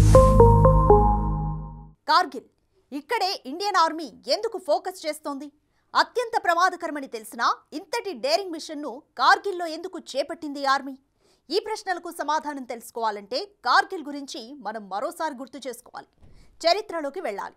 కార్గిల్ ఇక్కడే Indian army ఎందుకు focus చేస్తోంది అత్యంత ప్రమాదకరమని తెలిసినా ఇంతటి డేరింగ్ మిషన్ను కార్గిల్లో ఎందుకు చేపట్టింది ఆర్మీ ఈ ప్రశ్నలకు సమాధానం తెలుసుకోవాలంటే కార్గిల్ గురించి మనం మరోసారి గుర్తు చేసుకోవాలి చరిత్రలోకి వెళ్ళాలి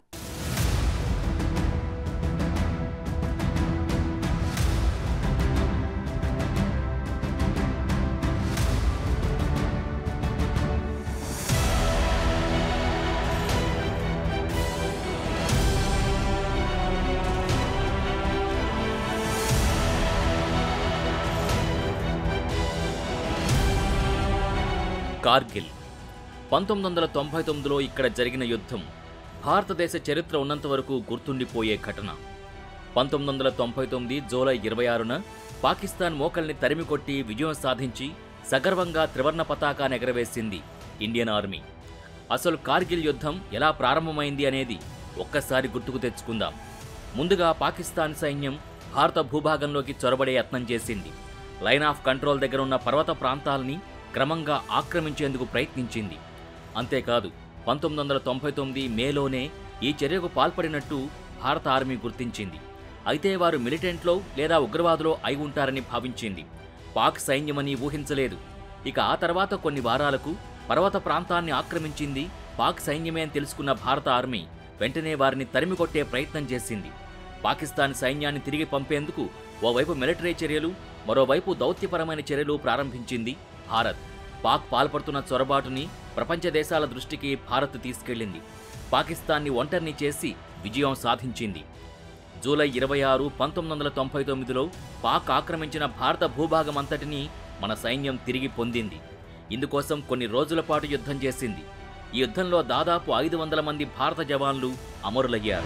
కార్గిల్ పంతొమ్మిది వందల తొంభై తొమ్మిదిలో ఇక్కడ జరిగిన యుద్ధం భారతదేశ చరిత్ర ఉన్నంత వరకు గుర్తుండిపోయే ఘటన పంతొమ్మిది వందల తొంభై తొమ్మిది జూలై ఇరవై ఆరున పాకిస్తాన్ మోకల్ని తరిమి కొట్టి విజయం సాధించి సగర్వంగా త్రివర్ణ పతాకాన్ని ఎగరవేసింది ఇండియన్ ఆర్మీ అసలు కార్గిల్ యుద్ధం ఎలా ప్రారంభమైంది అనేది ఒక్కసారి గుర్తుకు తెచ్చుకుందాం ముందుగా పాకిస్తాన్ సైన్యం భారత భూభాగంలోకి చొరబడే యత్నం చేసింది లైన్ ఆఫ్ కంట్రోల్ దగ్గర ఉన్న పర్వత ప్రాంతాల్ని క్రమంగా ఆక్రమించేందుకు ప్రయత్నించింది అంతేకాదు పంతొమ్మిది వందల తొంభై తొమ్మిది మేలోనే ఈ చర్యకు పాల్పడినట్టు భారత ఆర్మీ గుర్తించింది అయితే వారు మిలిటెంట్లో లేదా ఉగ్రవాదులో అయి ఉంటారని భావించింది పాక్ సైన్యమని ఊహించలేదు ఇక ఆ తర్వాత కొన్ని వారాలకు పర్వత ప్రాంతాన్ని ఆక్రమించింది పాక్ సైన్యమే అని తెలుసుకున్న భారత ఆర్మీ వెంటనే వారిని తరిమి కొట్టే ప్రయత్నం చేసింది పాకిస్తాన్ సైన్యాన్ని తిరిగి పంపేందుకు ఓవైపు మిలిటరీ చర్యలు మరోవైపు దౌత్యపరమైన చర్యలు ప్రారంభించింది భారత్ పాక్ పాల్పడుతున్న చొరబాటుని ప్రపంచ దేశాల దృష్టికి భారత్ తీసుకెళ్లింది పాకిస్తాన్ని ఒంటరిని చేసి విజయం సాధించింది జూలై ఇరవై ఆరు పంతొమ్మిది వందల తొంభై తొమ్మిదిలో పాక్ ఆక్రమించిన భారత భూభాగం అంతటినీ మన సైన్యం తిరిగి పొందింది ఇందుకోసం కొన్ని రోజుల పాటు యుద్ధం చేసింది ఈ యుద్ధంలో దాదాపు ఐదు వందల మంది భారత జవాన్లు అమరులయ్యారు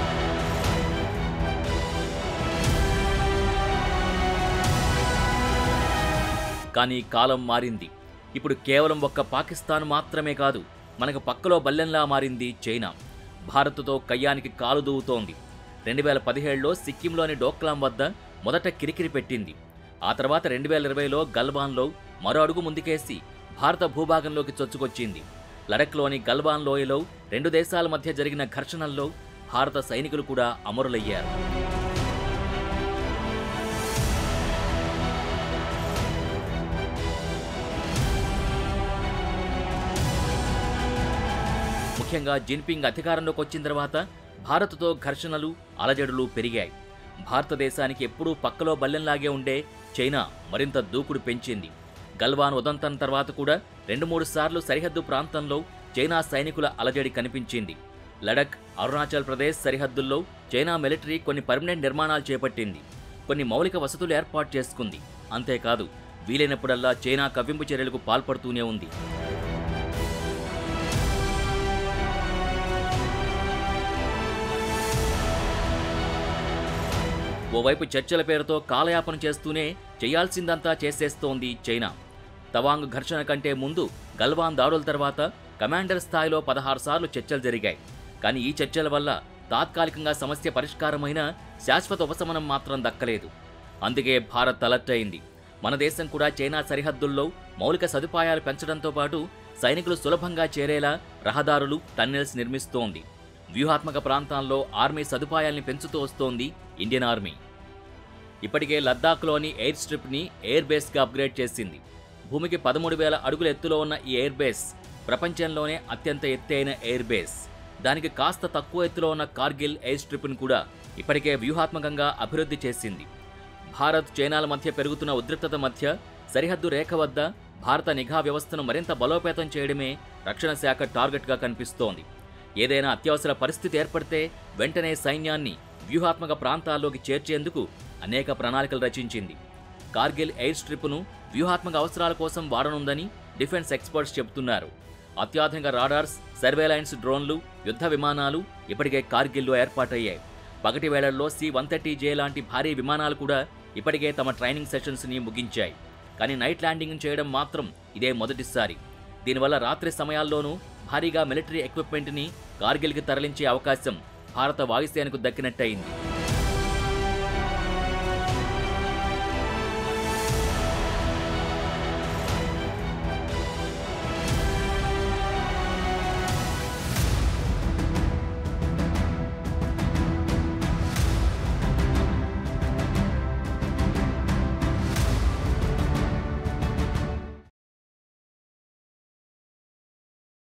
కానీ కాలం మారింది ఇప్పుడు కేవలం ఒక్క పాకిస్తాన్ మాత్రమే కాదు మనకు పక్కలో బల్లెంలా మారింది చైనా భారత్తో కయ్యానికి కాలు దూవుతోంది రెండు వేల పదిహేడులో సిక్కింలోని డోక్లాం వద్ద మొదట కిరికిరి పెట్టింది ఆ తర్వాత రెండు వేల ఇరవైలో గల్వాన్లో మరో అడుగు ముందుకేసి భారత భూభాగంలోకి చొచ్చుకొచ్చింది లడఖ్లోని గల్వాన్ లోయలో రెండు దేశాల మధ్య జరిగిన ఘర్షణల్లో భారత సైనికులు కూడా అమరులయ్యారు ముఖ్యంగా జిన్పింగ్ అధికారంలోకి వచ్చిన తర్వాత భారత్తో ఘర్షణలు అలజడులు పెరిగాయి భారతదేశానికి ఎప్పుడూ పక్కలో బల్లెంలాగే ఉండే చైనా మరింత దూకుడు పెంచింది గల్వాన్ ఉదంతం తర్వాత కూడా రెండు మూడు సార్లు సరిహద్దు ప్రాంతంలో చైనా సైనికుల అలజడి కనిపించింది లడక్ అరుణాచల్ ప్రదేశ్ సరిహద్దుల్లో చైనా మిలిటరీ కొన్ని పర్మనెంట్ నిర్మాణాలు చేపట్టింది కొన్ని మౌలిక వసతులు ఏర్పాటు చేసుకుంది అంతేకాదు వీలైనప్పుడల్లా చైనా కవ్వింపు చర్యలకు పాల్పడుతూనే ఉంది ఓవైపు చర్చల పేరుతో కాలయాపన చేస్తూనే చేయాల్సిందంతా చేసేస్తోంది చైనా తవాంగ్ ఘర్షణ కంటే ముందు గల్వాన్ దాడుల తర్వాత కమాండర్ స్థాయిలో పదహారు సార్లు చర్చలు జరిగాయి కానీ ఈ చర్చల వల్ల తాత్కాలికంగా సమస్య పరిష్కారమైన శాశ్వత ఉపశమనం మాత్రం దక్కలేదు అందుకే భారత్ అలర్ట్ అయింది మన దేశం కూడా చైనా సరిహద్దుల్లో మౌలిక సదుపాయాలు పెంచడంతో పాటు సైనికులు సులభంగా చేరేలా రహదారులు టన్నెల్స్ నిర్మిస్తోంది వ్యూహాత్మక ప్రాంతాల్లో ఆర్మీ సదుపాయాల్ని పెంచుతూ వస్తోంది ఇండియన్ ఆర్మీ ఇప్పటికే లద్దాఖ్లోని ఎయిర్ స్ట్రిప్ని ఎయిర్ బేస్గా అప్గ్రేడ్ చేసింది భూమికి పదమూడు వేల అడుగుల ఎత్తులో ఉన్న ఈ ఎయిర్ బేస్ ప్రపంచంలోనే అత్యంత ఎత్తైన ఎయిర్ బేస్ దానికి కాస్త తక్కువ ఎత్తులో ఉన్న కార్గిల్ ఎయిర్ స్ట్రిప్ను కూడా ఇప్పటికే వ్యూహాత్మకంగా అభివృద్ధి చేసింది భారత్ చైనాల మధ్య పెరుగుతున్న ఉద్రిక్తత మధ్య సరిహద్దు రేఖ వద్ద భారత నిఘా వ్యవస్థను మరింత బలోపేతం చేయడమే రక్షణ శాఖ టార్గెట్గా కనిపిస్తోంది ఏదైనా అత్యవసర పరిస్థితి ఏర్పడితే వెంటనే సైన్యాన్ని వ్యూహాత్మక ప్రాంతాల్లోకి చేర్చేందుకు అనేక ప్రణాళికలు రచించింది కార్గిల్ ఎయిర్ స్ట్రిప్ను వ్యూహాత్మక అవసరాల కోసం వాడనుందని డిఫెన్స్ ఎక్స్పర్ట్స్ చెబుతున్నారు అత్యాధునిక రాడార్స్ సర్వేలైన్స్ డ్రోన్లు యుద్ధ విమానాలు ఇప్పటికే కార్గిల్లో ఏర్పాటయ్యాయి పగటి వేళల్లో సి వన్ థర్టీ జే లాంటి భారీ విమానాలు కూడా ఇప్పటికే తమ ట్రైనింగ్ సెషన్స్ని ముగించాయి కానీ నైట్ ల్యాండింగ్ చేయడం మాత్రం ఇదే మొదటిసారి దీనివల్ల రాత్రి సమయాల్లోనూ భారీగా మిలిటరీ ఎక్విప్మెంట్ని కార్గిల్కి తరలించే అవకాశం భారత వాయుసేనకు దక్కినట్టయింది